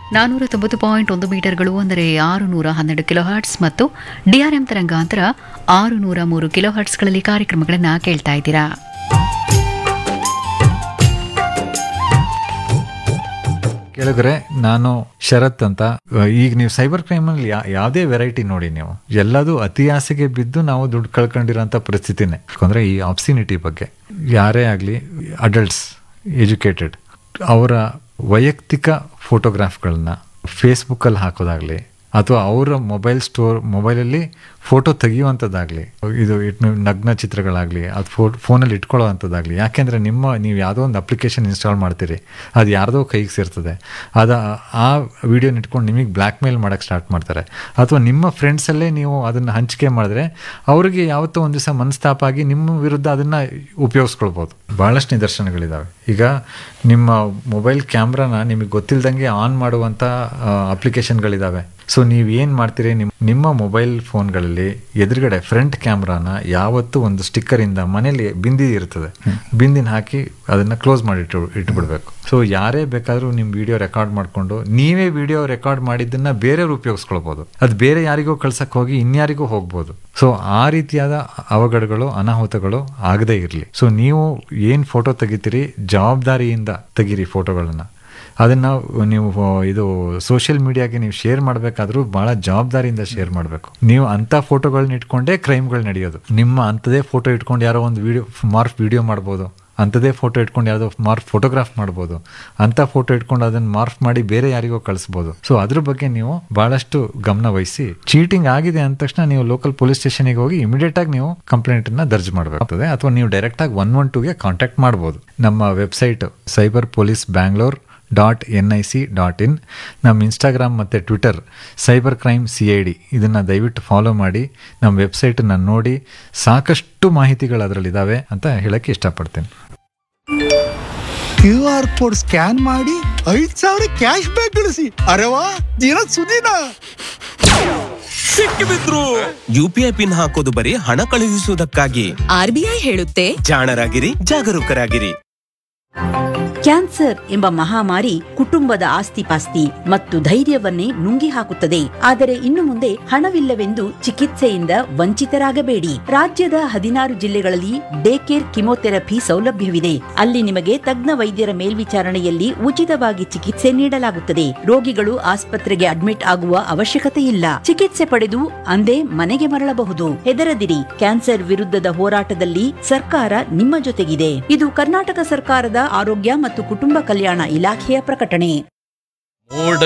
ನಾನೂರ ತೊಂಬತ್ತು ಪಾಯಿಂಟ್ ಒಂದು ಮೀಟರ್ಗಳು ಅಂದರೆ ಆರು ನೂರ ಹನ್ನೆರಡು ಕಿಲೋ ಹರ್ಟ್ಸ್ ಮತ್ತು ಡಿಆರ್ಎಂ ತರಂಗಾಂತರ ಆರು ನೂರ ಮೂರು ಕಿಲೋ ಹರ್ಟ್ಸ್ಗಳಲ್ಲಿ ಕಾರ್ಯಕ್ರಮಗಳನ್ನು ಕೇಳ್ತಾ ಇದ್ದೀರಾ ಕೇಳಿದ್ರೆ ನಾನು ಶರತ್ ಅಂತ ಈಗ ನೀವು ಸೈಬರ್ ಕ್ರೈಮ್ ಅಲ್ಲಿ ಯಾ- ಯಾವ್ದೇ ವೆರೈಟಿ ನೋಡಿ ನೀವು ಎಲ್ಲದೂ ಅತಿ ಆಸೆಗೆ ಬಿದ್ದು ನಾವು ದುಡ್ಡು ಕಳ್ಕೊಂಡಿರೋಂಥ ಪರಿಸ್ಥಿತಿನೇ ಯಾಕಂದ್ರೆ ಈ ಆಪ್ಸಿನಿಟಿ ಬಗ್ಗೆ ಯಾರೇ ಆಗಲಿ ಅಡಲ್ಟ್ಸ್ ಎಜುಕೇಟೆಡ್ ಅವರ ವೈಯಕ್ತಿಕ ಫೋಟೋಗ್ರಾಫ್ಗಳನ್ನ ಫೇಸ್ಬುಕ್ಕಲ್ಲಿ ಹಾಕೋದಾಗ್ಲಿ ಅಥವಾ ಅವರ ಮೊಬೈಲ್ ಸ್ಟೋರ್ ಮೊಬೈಲಲ್ಲಿ ಫೋಟೋ ತೆಗೆಯುವಂಥದ್ದಾಗಲಿ ಇದು ಇಟ್- ನಗ್ನ ಚಿತ್ರಗಳಾಗಲಿ ಅದು ಫೋ ಫೋನಲ್ಲಿ ಇಟ್ಕೊಳ್ಳೋವಂಥದ್ದಾಗಲಿ ಯಾಕೆಂದರೆ ನಿಮ್ಮ ನೀವು ಯಾವುದೋ ಒಂದು ಅಪ್ಲಿಕೇಶನ್ ಇನ್ಸ್ಟಾಲ್ ಮಾಡ್ತೀರಿ ಅದು ಯಾರ್ದೋ ಕೈಗೆ ಸೇರ್ತದೆ ಅದು ಆ ವಿಡಿಯೋನ ಇಟ್ಕೊಂಡು ನಿಮಗೆ ಬ್ಲ್ಯಾಕ್ ಮೇಲ್ ಮಾಡೋಕ್ಕೆ ಸ್ಟಾರ್ಟ್ ಮಾಡ್ತಾರೆ ಅಥವಾ ನಿಮ್ಮ ಫ್ರೆಂಡ್ಸಲ್ಲೇ ನೀವು ಅದನ್ನು ಹಂಚಿಕೆ ಮಾಡಿದ್ರೆ ಅವ್ರಿಗೆ ಯಾವತ್ತೋ ಒಂದು ದಿವಸ ಮನಸ್ತಾಪ ಆಗಿ ನಿಮ್ಮ ವಿರುದ್ಧ ಅದನ್ನು ಉಪಯೋಗಿಸ್ಕೊಳ್ಬೋದು ಭಾಳಷ್ಟು ನಿದರ್ಶನಗಳಿದ್ದಾವೆ ಈಗ ನಿಮ್ಮ ಮೊಬೈಲ್ ಕ್ಯಾಮ್ರಾನ ನಿಮಗೆ ಗೊತ್ತಿಲ್ದಂಗೆ ಆನ್ ಮಾಡುವಂಥ ಅಪ್ಲಿಕೇಶನ್ಗಳಿದ್ದಾವೆ ಸೊ ನೀವು ಏನು ಮಾಡ್ತೀರಿ ನಿಮ್ಮ ನಿಮ್ಮ ಮೊಬೈಲ್ ಫೋನ್ಗಳಲ್ಲಿ ಎದುರುಗಡೆ ಫ್ರಂಟ್ ಕ್ಯಾಮ್ರಾನ ಯಾವತ್ತೂ ಒಂದು ಸ್ಟಿಕ್ಕರಿಂದ ಮನೇಲಿ ಬಿಂದಿ ಇರ್ತದೆ ಬಿಂದಿನ ಹಾಕಿ ಅದನ್ನು ಕ್ಲೋಸ್ ಮಾಡಿ ಇಟ್ಟು ಇಟ್ಬಿಡ್ಬೇಕು ಸೊ ಯಾರೇ ಬೇಕಾದರೂ ನಿಮ್ಮ ವಿಡಿಯೋ ರೆಕಾರ್ಡ್ ಮಾಡಿಕೊಂಡು ನೀವೇ ವಿಡಿಯೋ ರೆಕಾರ್ಡ್ ಮಾಡಿದ್ದನ್ನ ಬೇರೆಯವ್ರು ಉಪಯೋಗಿಸ್ಕೊಳ್ಬೋದು ಅದು ಬೇರೆ ಯಾರಿಗೋ ಕಳ್ಸಕ್ಕೆ ಹೋಗಿ ಇನ್ಯಾರಿಗೂ ಹೋಗ್ಬೋದು ಸೊ ಆ ರೀತಿಯಾದ ಅವಘಡಗಳು ಅನಾಹುತಗಳು ಆಗದೇ ಇರಲಿ ಸೊ ನೀವು ಏನು ಫೋಟೋ ತೆಗಿತೀರಿ ಜವಾಬ್ದಾರಿಯಿಂದ ತೆಗೀರಿ ಫೋಟೋಗಳನ್ನ ಅದನ್ನ ನೀವು ಇದು ಸೋಷಿಯಲ್ ಮೀಡಿಯಾಗೆ ನೀವು ಶೇರ್ ಮಾಡಬೇಕಾದ್ರೂ ಬಹಳ ಜವಾಬ್ದಾರಿಯಿಂದ ಶೇರ್ ಮಾಡಬೇಕು ನೀವು ಅಂಥ ಫೋಟೋಗಳನ್ನ ಇಟ್ಕೊಂಡೇ ಕ್ರೈಮ್ಗಳು ನಡೆಯೋದು ನಿಮ್ಮ ಅಂಥದೇ ಫೋಟೋ ಇಟ್ಕೊಂಡು ಯಾರೋ ಒಂದು ವಿಡಿಯೋ ಮಾರ್ಫ್ ವಿಡಿಯೋ ಮಾಡ್ಬೋದು ಅಂಥದೇ ಫೋಟೋ ಇಟ್ಕೊಂಡು ಯಾವುದೋ ಮಾರ್ಫ್ ಫೋಟೋಗ್ರಾಫ್ ಮಾಡ್ಬೋದು ಅಂಥ ಫೋಟೋ ಇಟ್ಕೊಂಡು ಅದನ್ನು ಮಾರ್ಫ್ ಮಾಡಿ ಬೇರೆ ಯಾರಿಗೋ ಕಳಿಸ್ಬೋದು ಸೊ ಅದ್ರ ಬಗ್ಗೆ ನೀವು ಬಹಳಷ್ಟು ಗಮನ ವಹಿಸಿ ಚೀಟಿಂಗ್ ಆಗಿದೆ ಅಂದ ತಕ್ಷಣ ನೀವು ಲೋಕಲ್ ಪೊಲೀಸ್ ಸ್ಟೇಷನ್ಗೆ ಹೋಗಿ ಇಮಿಡಿಯೇಟ್ ಆಗಿ ನೀವು ಕಂಪ್ಲೇಂಟ್ ಅನ್ನ ದರ್ಜ್ ಮಾಡಬೇಕಾಗ್ತದೆ ಅಥವಾ ನೀವು ಡೈರೆಕ್ಟ್ ಆಗಿ ಒನ್ ಒನ್ ಟೂಗೆ ಕಾಂಟ್ಯಾಕ್ಟ್ ಮಾಡ್ಬೋದು ನಮ್ಮ website cyber police Bangalore dot N I C dot in ನಮ್ಮ ಇನ್ಸ್ಟಾಗ್ರಾಮ್ ಮತ್ತು Twitter cyber crime C I D ಇದನ್ನು ದಯವಿಟ್ಟು ಫಾಲೋ ಮಾಡಿ ನಮ್ಮ ವೆಬ್ಸೈಟನ್ನು ನೋಡಿ ಸಾಕಷ್ಟು ಮಾಹಿತಿಗಳು ಅದರಲ್ಲಿದ್ದಾವೆ ಅಂತ ಹೇಳಕ್ಕೆ ಇಷ್ಟಪಡ್ತೀನಿ ಕ್ಯೂ ಆರ್ ಕೋಡ್ ಸ್ಕ್ಯಾನ್ ಮಾಡಿ ಐದ್ ಸಾವಿರ ಕ್ಯಾಶ್ ಬ್ಯಾಕ್ ಗಳಿಸಿ ಅರೆವಾ ದಿನ ಸುದಿನ ಸಿಕ್ಕಿಬಿದ್ರು ಯುಪಿಐ ಪಿನ್ ಹಾಕೋದು ಬರೀ ಹಣ ಕಳುಹಿಸುವುದಕ್ಕಾಗಿ ಆರ್ಬಿಐ ಹೇಳುತ್ತೆ ಜಾಣರಾಗಿರಿ ಜಾಗರೂಕರಾಗಿರಿ ಕ್ಯಾನ್ಸರ್ ಎಂಬ ಮಹಾಮಾರಿ ಕುಟುಂಬದ ಆಸ್ತಿಪಾಸ್ತಿ ಮತ್ತು ಧೈರ್ಯವನ್ನೇ ನುಂಗಿ ಹಾಕುತ್ತದೆ ಆದರೆ ಇನ್ನು ಮುಂದೆ ಹಣವಿಲ್ಲವೆಂದು ಚಿಕಿತ್ಸೆಯಿಂದ ವಂಚಿತರಾಗಬೇಡಿ ರಾಜ್ಯದ ಹದಿನಾರು ಜಿಲ್ಲೆಗಳಲ್ಲಿ ಡೇ ಕೇರ್ ಕಿಮೋಥೆರಪಿ ಸೌಲಭ್ಯವಿದೆ ಅಲ್ಲಿ ನಿಮಗೆ ತಜ್ಞ ವೈದ್ಯರ ಮೇಲ್ವಿಚಾರಣೆಯಲ್ಲಿ ಉಚಿತವಾಗಿ ಚಿಕಿತ್ಸೆ ನೀಡಲಾಗುತ್ತದೆ ರೋಗಿಗಳು ಆಸ್ಪತ್ರೆಗೆ ಅಡ್ಮಿಟ್ ಆಗುವ ಅವಶ್ಯಕತೆ ಇಲ್ಲ ಚಿಕಿತ್ಸೆ ಪಡೆದು ಅಂದೇ ಮನೆಗೆ ಮರಳಬಹುದು ಹೆದರದಿರಿ ಕ್ಯಾನ್ಸರ್ ವಿರುದ್ಧದ ಹೋರಾಟದಲ್ಲಿ ಸರ್ಕಾರ ನಿಮ್ಮ ಜೊತೆಗಿದೆ ಇದು ಕರ್ನಾಟಕ ಸರ್ಕಾರದ ಆರೋಗ್ಯ ಮತ್ತು ಕುಟುಂಬ ಕಲ್ಯಾಣ ಇಲಾಖೆಯ ಪ್ರಕಟಣೆ ಮೋಡ